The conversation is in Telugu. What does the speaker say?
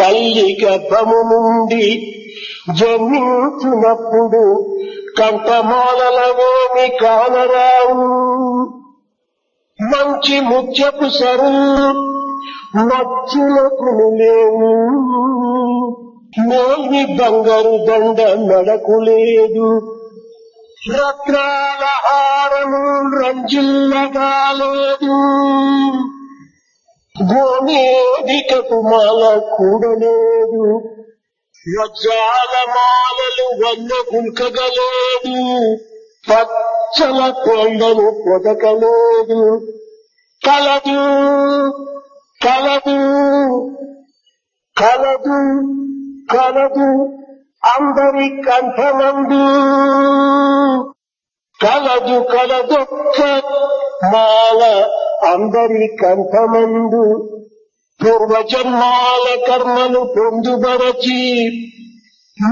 తల్లి గర్భము నుండి జన్మించినప్పుడు కంఠమాలలవేమి కానరావు మంచి ముత్యపు సరు మచ్చులకు లేవు మేల్ని బంగారు దండ నడకు లేదు రత్నాల హారము రంజిల్లగా లేదు గోమేదికపు మాల కూడలేదు వజ్రాల మాలలు వన్న గుల్కగలేదు పచ్చల కొండను పొదకలేదు కలదు కలదు కలదు కలదు అందరి కంఠమందు కలదు కలదొక్క మాల అందరి కంఠమందు పూర్వజన్మాల కర్మను పొందుబరచి